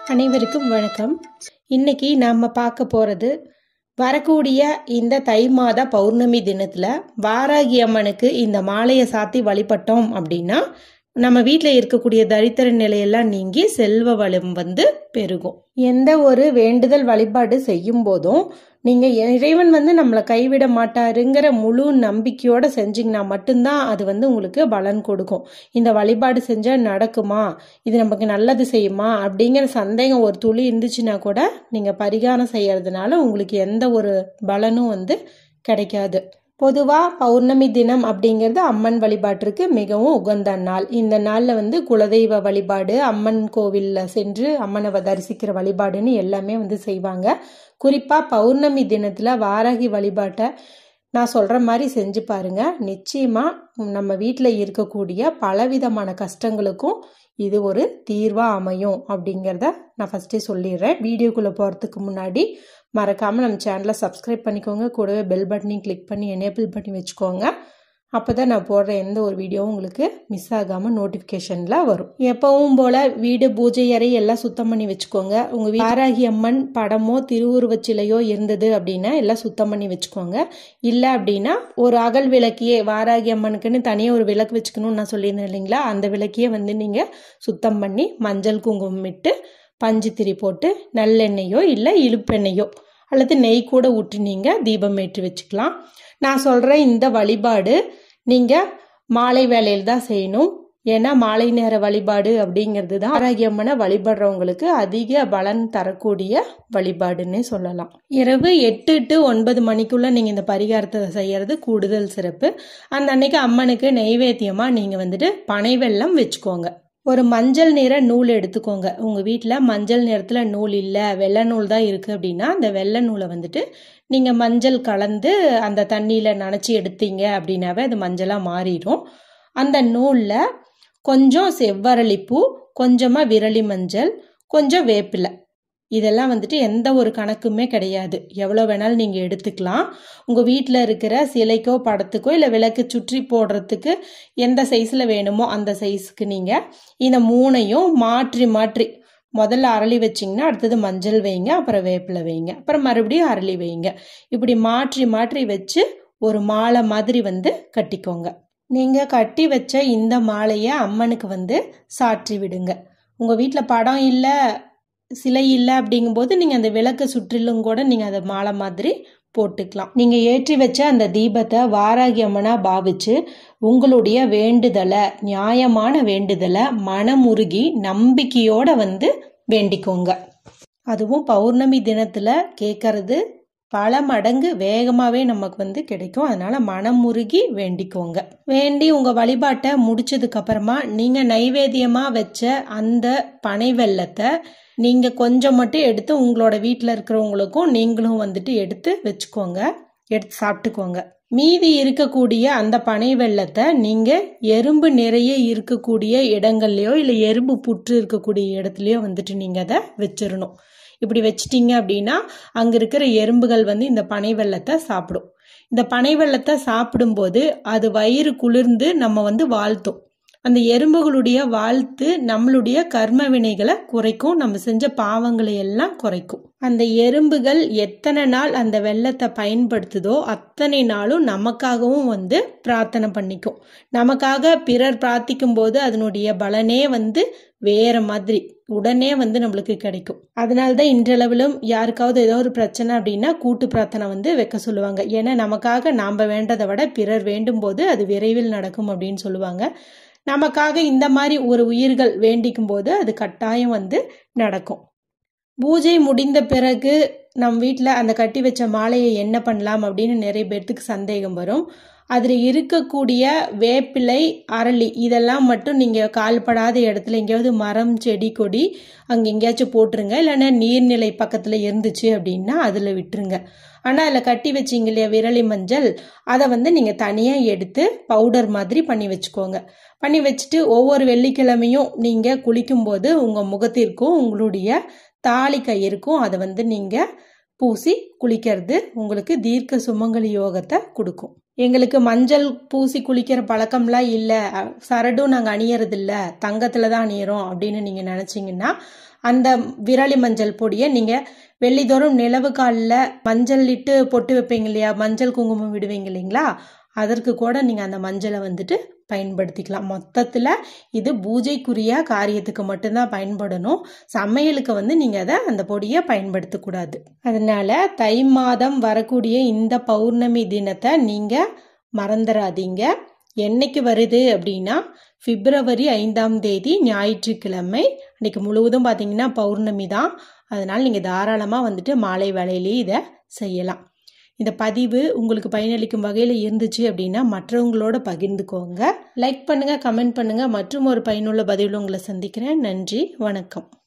அனைவருக்கும் வணக்கம் இன்னைக்கு நம்ம பார்க்க போகிறது வரக்கூடிய இந்த தை மாத பௌர்ணமி தினத்தில் வாராகி அம்மனுக்கு இந்த மாலையை சாத்தி வழிபட்டோம் அப்படின்னா நம்ம வீட்டில் இருக்கக்கூடிய தரித்திர நிலையெல்லாம் நீங்கி செல்வ வளம் வந்து பெருகும் எந்த ஒரு வேண்டுதல் வழிபாடு செய்யும் போதும் நீங்கள் இறைவன் வந்து நம்மளை கைவிட மாட்டாருங்கிற முழு நம்பிக்கையோட செஞ்சீங்கன்னா மட்டும்தான் அது வந்து உங்களுக்கு பலன் கொடுக்கும் இந்த வழிபாடு செஞ்சால் நடக்குமா இது நமக்கு நல்லது செய்யுமா அப்படிங்கிற சந்தேகம் ஒரு துளி இருந்துச்சுன்னா கூட நீங்கள் பரிகாரம் செய்யறதுனால உங்களுக்கு எந்த ஒரு பலனும் வந்து கிடைக்காது பொதுவாக பௌர்ணமி தினம் அப்படிங்கிறது அம்மன் வழிபாட்டிற்கு மிகவும் உகந்த நாள் இந்த நாளில் வந்து குலதெய்வ வழிபாடு அம்மன் கோவிலில் சென்று அம்மனை தரிசிக்கிற வழிபாடுன்னு எல்லாமே வந்து செய்வாங்க குறிப்பாக பௌர்ணமி தினத்தில் வாராகி வழிபாட்டை நான் சொல்கிற மாதிரி செஞ்சு பாருங்க நிச்சயமாக நம்ம வீட்டில் இருக்கக்கூடிய பலவிதமான கஷ்டங்களுக்கும் இது ஒரு தீர்வாக அமையும் அப்படிங்கிறத நான் ஃபஸ்ட்டே சொல்லிடுறேன் வீடியோக்குள்ளே போகிறதுக்கு முன்னாடி மறக்காமல் நம்ம சேனலை சப்ஸ்கிரைப் பண்ணிக்கோங்க கூடவே பெல் பட்டனையும் கிளிக் பண்ணி எனேபிள் பண்ணி வச்சுக்கோங்க அப்போ தான் நான் போடுற எந்த ஒரு வீடியோவும் உங்களுக்கு மிஸ் ஆகாமல் நோட்டிஃபிகேஷனில் வரும் எப்பவும் போல் வீடு பூஜை அறை எல்லாம் சுத்தம் பண்ணி வச்சுக்கோங்க உங்கள் வாராகி அம்மன் படமோ திருவுருவச் சிலையோ இருந்தது அப்படின்னா எல்லாம் சுத்தம் பண்ணி வச்சுக்கோங்க இல்லை அப்படின்னா ஒரு அகல் விளக்கியே வாராகி அம்மனுக்குன்னு தனியாக ஒரு விளக்கு வச்சுக்கணும்னு நான் சொல்லியிருந்தேன் இல்லைங்களா அந்த விளக்கியே வந்து நீங்கள் சுத்தம் பண்ணி மஞ்சள் குங்குமம் இட்டு பஞ்சு திரி போட்டு நல்லெண்ணெயோ இல்லை இழுப்பெண்ணெயோ அல்லது நெய் கூட ஊற்றி நீங்கள் தீபம் ஏற்றி வச்சுக்கலாம் நான் சொல்கிற இந்த வழிபாடு நீங்கள் மாலை வேலையில் தான் செய்யணும் ஏன்னா மாலை நேர வழிபாடு அப்படிங்கிறது தான் ஆரோக்கியமான வழிபடுறவங்களுக்கு அதிக பலன் தரக்கூடிய வழிபாடுன்னே சொல்லலாம் இரவு எட்டு டு ஒன்பது மணிக்குள்ள நீங்கள் இந்த பரிகாரத்தை செய்யறது கூடுதல் சிறப்பு அந்த அன்னைக்கு அம்மனுக்கு நெய்வேத்தியமாக நீங்கள் வந்துட்டு பனை வெல்லம் வச்சுக்கோங்க ஒரு மஞ்சள் நிற நூல் எடுத்துக்கோங்க உங்கள் வீட்டில் மஞ்சள் நிறத்தில் நூல் இல்லை வெள்ளை நூல் தான் இருக்குது அப்படின்னா அந்த வெள்ளை நூலை வந்துட்டு நீங்கள் மஞ்சள் கலந்து அந்த தண்ணியில் நனைச்சி எடுத்தீங்க அப்படின்னாவே அது மஞ்சளாக மாறிடும் அந்த நூலில் கொஞ்சம் செவ்வரளிப்பூ கொஞ்சமாக விரலி மஞ்சள் கொஞ்சம் வேப்பிலை இதெல்லாம் வந்துட்டு எந்த ஒரு கணக்குமே கிடையாது எவ்வளோ வேணாலும் நீங்கள் எடுத்துக்கலாம் உங்கள் வீட்டில் இருக்கிற சிலைக்கோ படத்துக்கோ இல்லை விளக்கு சுற்றி போடுறதுக்கு எந்த சைஸில் வேணுமோ அந்த சைஸுக்கு நீங்கள் இந்த மூணையும் மாற்றி மாற்றி முதல்ல அரளி வச்சிங்கன்னா அடுத்தது மஞ்சள் வைங்க அப்புறம் வேப்பிலை வைங்க அப்புறம் மறுபடியும் அரளி வைங்க இப்படி மாற்றி மாற்றி வச்சு ஒரு மாலை மாதிரி வந்து கட்டிக்கோங்க நீங்கள் கட்டி வச்ச இந்த மாலையை அம்மனுக்கு வந்து சாற்றி விடுங்க உங்கள் வீட்டில் படம் இல்லை சிலை இல்லை அப்படிங்கும்போது நீங்கள் அந்த விளக்கு சுற்றிலும் கூட நீங்கள் அதை மாலை மாதிரி போட்டுக்கலாம் நீங்கள் ஏற்றி வச்ச அந்த தீபத்தை வாராகி அம்மனாக பாவிச்சு உங்களுடைய வேண்டுதலை நியாயமான வேண்டுதலை மனமுருகி நம்பிக்கையோட வந்து வேண்டிக்கோங்க அதுவும் பௌர்ணமி தினத்தில் கேட்கறது பல மடங்கு வேகமாகவே நமக்கு வந்து கிடைக்கும் அதனால மனம் முருகி வேண்டிக்கோங்க வேண்டி உங்கள் வழிபாட்டை முடிச்சதுக்கு அப்புறமா நீங்கள் நைவேத்தியமாக வச்ச அந்த பனை வெள்ளத்தை நீங்கள் கொஞ்சம் மட்டும் எடுத்து உங்களோட வீட்டில் இருக்கிறவங்களுக்கும் நீங்களும் வந்துட்டு எடுத்து வச்சுக்கோங்க எடுத்து சாப்பிட்டுக்கோங்க மீதி இருக்கக்கூடிய அந்த பனை வெள்ளத்தை நீங்கள் எறும்பு நிறைய இருக்கக்கூடிய இடங்கள்லையோ இல்லை எறும்பு புற்று இருக்கக்கூடிய இடத்துலையோ வந்துட்டு நீங்கள் அதை வச்சிடணும் இப்படி வச்சிட்டிங்க அப்படின்னா அங்கே இருக்கிற எறும்புகள் வந்து இந்த பனை வெள்ளத்தை சாப்பிடும் இந்த பனை வெள்ளத்தை சாப்பிடும்போது அது வயிறு குளிர்ந்து நம்ம வந்து வாழ்த்தும் அந்த எறும்புகளுடைய வாழ்த்து நம்மளுடைய கர்ம வினைகளை குறைக்கும் நம்ம செஞ்ச பாவங்களை எல்லாம் குறைக்கும் அந்த எறும்புகள் எத்தனை நாள் அந்த வெள்ளத்தை பயன்படுத்துதோ அத்தனை நாளும் நமக்காகவும் வந்து பிரார்த்தனை பண்ணிக்கும் நமக்காக பிறர் பிரார்த்திக்கும் போது அதனுடைய பலனே வந்து வேற மாதிரி உடனே வந்து நம்மளுக்கு கிடைக்கும் அதனால தான் இன்றளவிலும் யாருக்காவது ஏதோ ஒரு பிரச்சனை அப்படின்னா கூட்டு பிரார்த்தனை வந்து வைக்க சொல்லுவாங்க ஏன்னா நமக்காக நாம் வேண்டதை விட பிறர் வேண்டும் போது அது விரைவில் நடக்கும் அப்படின்னு சொல்லுவாங்க நமக்காக இந்த மாதிரி ஒரு உயிர்கள் வேண்டிக்கும் போது அது கட்டாயம் வந்து நடக்கும் பூஜை முடிந்த பிறகு நம் வீட்டில் அந்த கட்டி வச்ச மாலையை என்ன பண்ணலாம் அப்படின்னு நிறைய பேர்த்துக்கு சந்தேகம் வரும் அதில் இருக்கக்கூடிய வேப்பிலை அரளி இதெல்லாம் மட்டும் நீங்கள் கால்படாத இடத்துல எங்கேயாவது மரம் செடி கொடி அங்கே எங்கேயாச்சும் போட்டுருங்க இல்லைன்னா நீர்நிலை பக்கத்தில் இருந்துச்சு அப்படின்னா அதில் விட்டுருங்க ஆனால் அதில் கட்டி வச்சிங்க இல்லையா விரலி மஞ்சள் அதை வந்து நீங்கள் தனியாக எடுத்து பவுடர் மாதிரி பண்ணி வச்சுக்கோங்க பண்ணி வச்சுட்டு ஒவ்வொரு வெள்ளிக்கிழமையும் நீங்கள் குளிக்கும்போது உங்கள் முகத்திற்கும் உங்களுடைய தாலி கயிறுக்கும் அதை வந்து நீங்கள் பூசி குளிக்கிறது உங்களுக்கு தீர்க்க சுமங்கலி யோகத்தை கொடுக்கும் எங்களுக்கு மஞ்சள் பூசி குளிக்கிற பழக்கம்லாம் இல்லை சரடும் நாங்கள் அணியறதில்ல தங்கத்தில் தான் அணியிறோம் அப்படின்னு நீங்கள் நினச்சிங்கன்னா அந்த விரலி மஞ்சள் பொடியை நீங்கள் வெள்ளிதோறும் நிலவு காலில் மஞ்சள் இட்டு பொட்டு வைப்பீங்க இல்லையா மஞ்சள் குங்குமம் விடுவீங்க இல்லைங்களா அதற்கு கூட நீங்கள் அந்த மஞ்சளை வந்துட்டு பயன்படுத்திக்கலாம் மொத்தத்தில் இது பூஜைக்குரிய காரியத்துக்கு மட்டும்தான் பயன்படணும் சமையலுக்கு வந்து நீங்கள் அதை அந்த பொடியை பயன்படுத்தக்கூடாது அதனால தை மாதம் வரக்கூடிய இந்த பௌர்ணமி தினத்தை நீங்கள் மறந்துடாதீங்க என்னைக்கு வருது அப்படின்னா பிப்ரவரி ஐந்தாம் தேதி ஞாயிற்றுக்கிழமை அன்னைக்கு முழுவதும் பார்த்தீங்கன்னா பௌர்ணமி தான் அதனால் நீங்கள் தாராளமாக வந்துட்டு மாலை வேலையிலேயே இதை செய்யலாம் இந்த பதிவு உங்களுக்கு பயனளிக்கும் வகையில் இருந்துச்சு அப்படின்னா மற்றவங்களோட பகிர்ந்துக்கோங்க லைக் பண்ணுங்கள் கமெண்ட் பண்ணுங்கள் மற்றும் ஒரு பயனுள்ள பதிவில் உங்களை சந்திக்கிறேன் நன்றி வணக்கம்